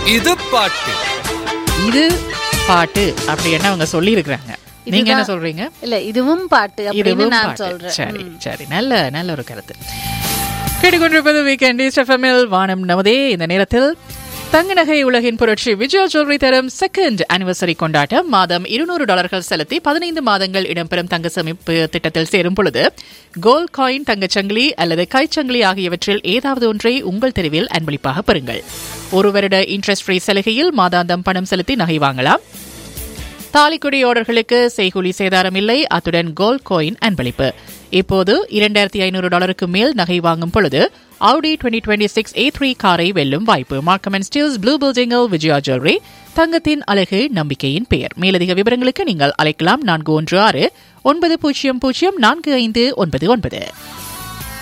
இது பாட்டு இது பாட்டு அப்படி என்ன அவங்க சொல்லி இருக்கிறாங்க நீங்க என்ன இதுதான்- சொல்றீங்க இல்ல இதுவும் பாட்டு அப்படின்னு இதுவும் நான் பாட்டு. சொல்றேன் சரி சரி நல்ல நல்ல ஒரு கருத்து கேட்டுக்கொண்டிருப்பது வீக்கெண்ட் எஃப்எம்எல் வானம் நமதே இந்த நேரத்தில் தங்க நகை உலகின் புரட்சி விஜயா ஜுவல்லரி தரும் செகண்ட் அனிவர்சரி கொண்டாட்டம் மாதம் இருநூறு டாலர்கள் செலுத்தி பதினைந்து மாதங்கள் இடம்பெறும் தங்க சேமிப்பு திட்டத்தில் சேரும் பொழுது கோல்ட் காயின் தங்கச்சங்கிலி அல்லது கைச்சங்கிலி ஆகியவற்றில் ஏதாவது ஒன்றை உங்கள் தெருவில் அன்பளிப்பாக பெறுங்கள் ஒரு வருட இன்ட்ரெஸ்ட் ஃப்ரீ சலுகையில் மாதாந்தம் பணம் செலுத்தி நகை வாங்கலாம் தாலிக்குடி ஆர்டர்களுக்கு செய்கூலி சேதாரம் இல்லை அத்துடன் கோல்ட் கோயின் அன்பளிப்பு இப்போது இரண்டாயிரத்தி ஐநூறு டாலருக்கு மேல் நகை வாங்கும் பொழுது Audi 2026 சிக்ஸ் ஏ த்ரீ காரை வெல்லும் வாய்ப்பு மார்க்கம் அண்ட் ஸ்டீல்ஸ் ப்ளூ பில்டிங்கில் விஜயா ஜுவல்லரி தங்கத்தின் அழகு நம்பிக்கையின் பெயர் மேலதிக விவரங்களுக்கு நீங்கள் அழைக்கலாம் நான்கு ஒன்று ஆறு ஒன்பது பூஜ்ஜியம் பூஜ்ஜியம் நான்கு ஐந்து ஒன்பது ஒன்பது